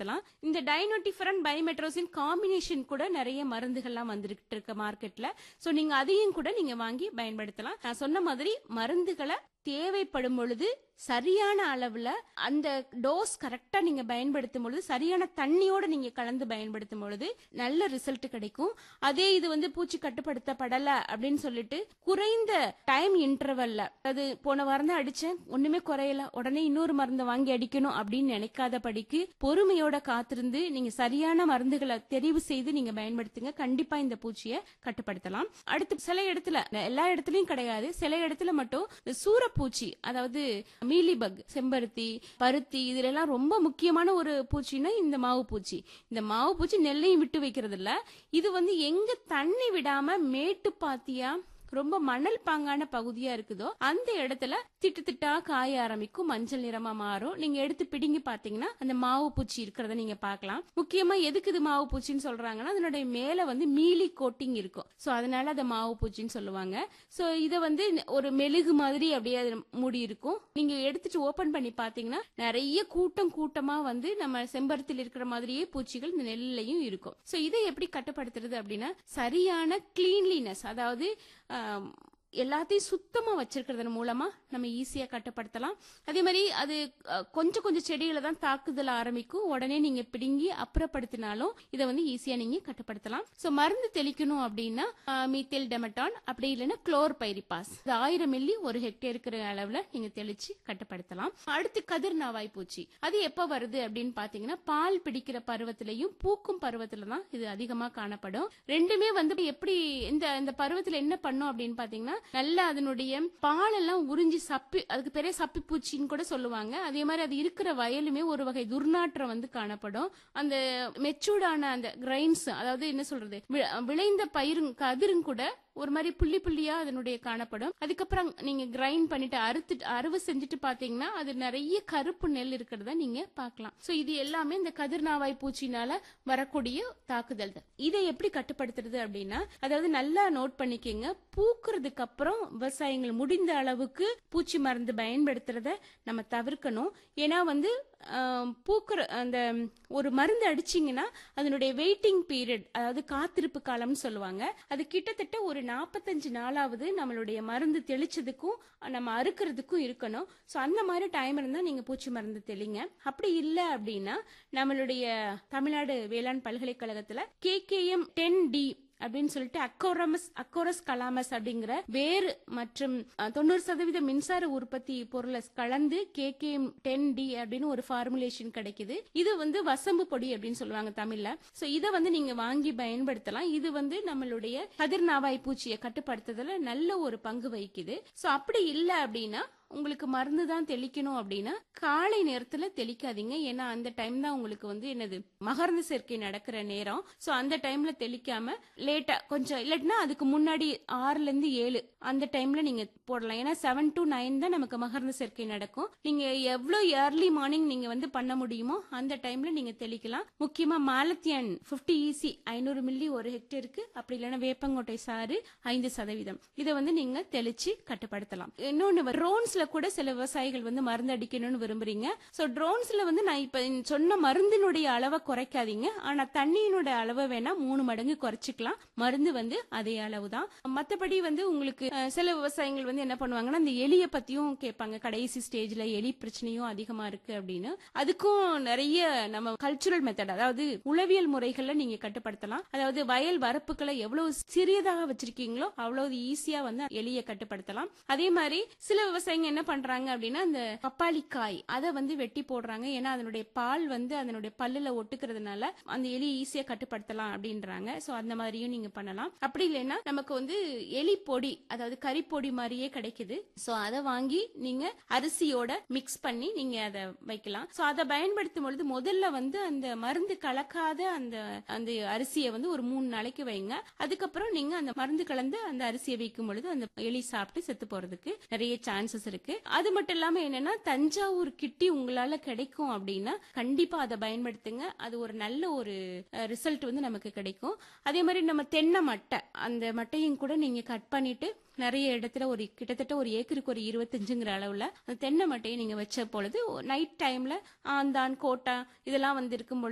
கட்டுப்படுத்தலாம் இந்த டைனோட்டிஃபரன் pymetrozine combination கூட நிறைய மருந்துகள்லாம் வந்துகிட்டு இருக்கு மார்க்கெட்ல சோ நீங்க அதையும் கூட நீங்க வாங்கி பயன்படுத்தலாம் நான் சொன்ன மாதிரி மருந்துகளை தேவைப்படும் பொழுது சரியான அளவுல அந்த டோஸ் கரெக்டா நீங்க பயன்படுத்தும் பொழுது சரியான தண்ணியோட நீங்க கலந்து பயன்படுத்தும் பொழுது நல்ல ரிசல்ட் கிடைக்கும் அதே இது வந்து பூச்சி கட்டுப்படுத்தப்படல அப்படின்னு சொல்லிட்டு குறைந்த டைம் இன்டர்வல்ல அது போன வாரம் தான் அடிச்சேன் ஒண்ணுமே குறையல உடனே இன்னொரு மருந்தை வாங்கி அடிக்கணும் அப்படின்னு நினைக்காத படிக்கு பொறுமையோட காத்திருந்து நீங்க சரியான மருந்துகளை தெரிவு செய்து நீங்க பயன்படுத்துங்க கண்டிப்பா இந்த பூச்சியை கட்டுப்படுத்தலாம் அடுத்து சில இடத்துல எல்லா இடத்துலயும் கிடையாது சில இடத்துல மட்டும் இந்த சூரப்பூச்சி அதாவது மீலிபக் செம்பருத்தி பருத்தி இதுல எல்லாம் ரொம்ப முக்கியமான ஒரு பூச்சின்னா இந்த மாவு பூச்சி இந்த மாவு பூச்சி நெல்லையும் விட்டு வைக்கிறது இல்ல இது வந்து எங்க தண்ணி விடாம மேட்டு பாத்தியா ரொம்ப மணல் பாங்கான பகுதியா இருக்குதோ அந்த இடத்துல திட்டு திட்டா காய ஆரம்பிக்கும் மஞ்சள் நிறமா மாறும் நீங்க எடுத்து பிடுங்கி பாத்தீங்கன்னா அந்த மாவு பூச்சி இருக்கிறத நீங்க பார்க்கலாம் முக்கியமா எதுக்கு இது மாவு பூச்சின்னு சொல்றாங்கன்னா அதனுடைய மேல வந்து மீலி கோட்டிங் இருக்கும் சோ அதனால அதை மாவு பூச்சின்னு சொல்லுவாங்க சோ இத வந்து ஒரு மெழுகு மாதிரி அப்படியே அது மூடி இருக்கும் நீங்க எடுத்துட்டு ஓபன் பண்ணி பாத்தீங்கன்னா நிறைய கூட்டம் கூட்டமா வந்து நம்ம செம்பருத்தில இருக்கிற மாதிரியே பூச்சிகள் இந்த நெல்லையும் இருக்கும் சோ இதை எப்படி கட்டுப்படுத்துறது அப்படின்னா சரியான கிளீன்லினஸ் அதாவது ஆம், எல்லாத்தையும் சுத்தமா வச்சிருக்கிறது மூலமா நம்ம ஈஸியா கட்டுப்படுத்தலாம் அதே மாதிரி அது அஹ், கொஞ்சம் கொஞ்சம் செடிகளை தான் தாக்குதல் ஆரம்பிக்கும் உடனே நீங்க பிடுங்கி அப்புறப்படுத்தினாலும் இதை வந்து ஈஸியா நீங்க கட்டுப்படுத்தலாம் சோ மருந்து தெளிக்கணும் அப்படின்னா மீத்தேல் டெமட்டான் அப்படி இல்லைன்னா குளோர் பைரிபாஸ் இது ஆயிரம் மில்லி ஒரு ஹெக்டேர் இருக்கிற அளவுல நீங்க தெளிச்சு கட்டுப்படுத்தலாம் அடுத்து கதிர் நாவாய் பூச்சி அது எப்ப வருது அப்படின்னு பாத்தீங்கன்னா பால் பிடிக்கிற பருவத்திலையும் பூக்கும் பருவத்துல தான் இது அதிகமா காணப்படும் ரெண்டுமே வந்து எப்படி இந்த இந்த பருவத்துல என்ன பண்ணும் அப்படின்னு பாத்தீங்கன்னா நல்லா அதனுடைய பாலெல்லாம் உறிஞ்சி சப்பி அதுக்கு பெரிய சப்பி பூச்சின்னு கூட சொல்லுவாங்க அதே மாதிரி அது இருக்கிற வயலுமே ஒரு வகை துர்நாற்றம் வந்து காணப்படும் அந்த மெச்சூர்டான அந்த கிரைன்ஸ் அதாவது என்ன சொல்றது வி- விளைந்த பயிரும் கதிரும் கூட ஒரு மாதிரி புள்ளி புள்ளியா அதனுடைய காணப்படும் அதுக்கப்புறம் நீங்க கிரைண்ட் பண்ணிட்டு அறுத்து அறுவை செஞ்சுட்டு பாத்தீங்கன்னா அது நிறைய கருப்பு நெல் இருக்கிறத நீங்க பார்க்கலாம் சோ இது எல்லாமே இந்த கதிர்நாவாய் பூச்சினால வரக்கூடிய தாக்குதல் தான் இதை எப்படி கட்டுப்படுத்துறது அப்படின்னா அதாவது நல்லா நோட் பண்ணிக்கங்க பூக்குறதுக்கு அப்புறம் விவசாயிகள் முடிந்த அளவுக்கு பூச்சி மருந்து பயன்படுத்துறத நம்ம தவிர்க்கணும் ஏன்னா வந்து ஆம், பூக்குற அந்த ஒரு மருந்து அடிச்சீங்கன்னா அதனுடைய வெயிட்டிங் பீரியட் அதாவது காத்திருப்பு காலம்னு சொல்லுவாங்க அது கிட்டத்தட்ட ஒரு நாற்பத்தஞ்சு நாளாவது நம்மளுடைய மருந்து தெளிச்சதுக்கும் நம்ம அறுக்கிறதுக்கும் இருக்கணும் ஸோ அந்த மாதிரி டைம் இருந்தா நீங்க பூச்சி மருந்து தெளிங்க அப்படி இல்லை அப்படின்னா நம்மளுடைய தமிழ்நாடு வேளாண் பல்கலைக்கழகத்துல கேகேஎம் டென் டி அப்படின்னு சொல்லிட்டு அக்கோரமஸ் அக்கோரஸ் கலாமஸ் அப்படிங்கிற வேறு மற்றும் அஹ், தொண்ணூறு சதவீத மின்சார உற்பத்தி பொருளை கலந்து கேகேஎம் டென் டி அப்படின்னு ஒரு ஃபார்முலேஷன் கிடைக்குது இது வந்து வசம்பு பொடி அப்படின்னு சொல்லுவாங்க தமிழ்ல சோ இதை வந்து நீங்க வாங்கி பயன்படுத்தலாம் இது வந்து நம்மளுடைய கதிர்நாவாய் பூச்சியை கட்டுப்படுத்துறதுல நல்ல ஒரு பங்கு வகிக்குது சோ அப்படி இல்லை அப்படின்னா உங்களுக்கு மருந்து தான் தெளிக்கணும் அப்படின்னா காலை நேரத்துல தெளிக்காதீங்க ஏன்னா அந்த டைம் தான் உங்களுக்கு வந்து என்னது மகரந்த சேர்க்கை நடக்கிற நேரம் சோ அந்த டைம்ல தெளிக்காம லேட்டா கொஞ்சம் இல்லாட்டினா அதுக்கு முன்னாடி ஆறுல இருந்து ஏழு அந்த டைம்ல நீங்க போடலாம் ஏன்னா செவன் டு நைன் தான் நமக்கு மகரந்த சேர்க்கை நடக்கும் நீங்க எவ்வளவு ஏர்லி மார்னிங் நீங்க வந்து பண்ண முடியுமோ அந்த டைம்ல நீங்க தெளிக்கலாம் முக்கியமா மாலத்தியன் 50 ஈசி ஐநூறு மில்லி ஒரு ஹெக்டேருக்கு அப்படி இல்லைன்னா வேப்பங்கொட்டை சாறு ஐந்து சதவீதம் இதை வந்து நீங்க தெளிச்சு கட்டுப்படுத்தலாம் இன்னொன்னு ட்ரோன்ஸ்ல கூட சில விவசாயிகள் வந்து மருந்து அடிக்கணும்னு விரும்புறீங்க சோ ட்ரோன்ஸ்ல வந்து நான் இப்ப சொன்ன மருந்தினுடைய அளவை குறைக்காதீங்க ஆனா தண்ணியினோட அளவை வேணா மூணு மடங்கு குறைச்சிக்கலாம் மருந்து வந்து அதே அளவு தான் மத்தபடி வந்து உங்களுக்கு அஹ், சில விவசாயிகள் வந்து என்ன பண்ணுவாங்கன்னா இந்த எலிய பத்தியும் கேட்பாங்க கடைசி ஸ்டேஜ்ல எலி பிரச்சனையும் அதிகமா இருக்கு அப்படின்னு அதுக்கும் நிறைய நம்ம கல்ச்சுரல் மெத்தட் அதாவது உளவியல் முறைகள்ல நீங்க கட்டுப்படுத்தலாம் அதாவது வயல் வரப்புகளை எவ்வளவு சிறியதாக வச்சிருக்கீங்களோ அவ்வளவு ஈஸியா வந்து எலியை கட்டுப்படுத்தலாம் அதே மாதிரி சில விவசாயிங்க என்ன பண்றாங்க அப்படின்னா அந்த பப்பாளி காய் அதை வந்து வெட்டி போடுறாங்க ஏன்னா அதனுடைய பால் வந்து அதனுடைய பல்லுல ஒட்டுக்கிறதுனால அந்த எலி ஈஸியா கட்டுப்படுத்தலாம் அப்படின்றாங்க சோ அந்த மாதிரியும் நீங்க பண்ணலாம் அப்படி இல்லைன்னா நமக்கு வந்து எலி பொடி அதாவது கறிப்பொடி மாதிரியே கிடைக்குது சோ அதை வாங்கி நீங்க அரிசியோட மிக்ஸ் பண்ணி நீங்க அதை வைக்கலாம் சோ அதை பயன்படுத்தும் பொழுது முதல்ல வந்து அந்த மருந்து கலக்காத அந்த அந்த அரிசியை வந்து ஒரு மூணு நாளைக்கு வைங்க அதுக்கப்புறம் நீங்க அந்த மருந்து கலந்து அந்த அரிசியை வைக்கும் பொழுது அந்த எலி சாப்பிட்டு செத்து போறதுக்கு நிறைய சான்சஸ் இருக்கு அது மட்டும் இல்லாம என்னன்னா தஞ்சாவூர் கிட்டி உங்களால கிடைக்கும் அப்படின்னா கண்டிப்பா அதை பயன்படுத்துங்க அது ஒரு நல்ல ஒரு ரிசல்ட் வந்து நமக்கு கிடைக்கும் அதே மாதிரி நம்ம தென்னை மட்டை அந்த மட்டையும் கூட நீங்க கட் பண்ணிட்டு நிறைய இடத்துல ஒரு கிட்டத்தட்ட ஒரு ஏக்கருக்கு ஒரு இருபத்தஞ்சுங்கிற அளவுல அந்த தென்னை மட்டையை நீங்க வச்ச பொழுது நைட் டைம்ல ஆந்தான் கோட்டா இதெல்லாம் வந்து இருக்கும் பொழுது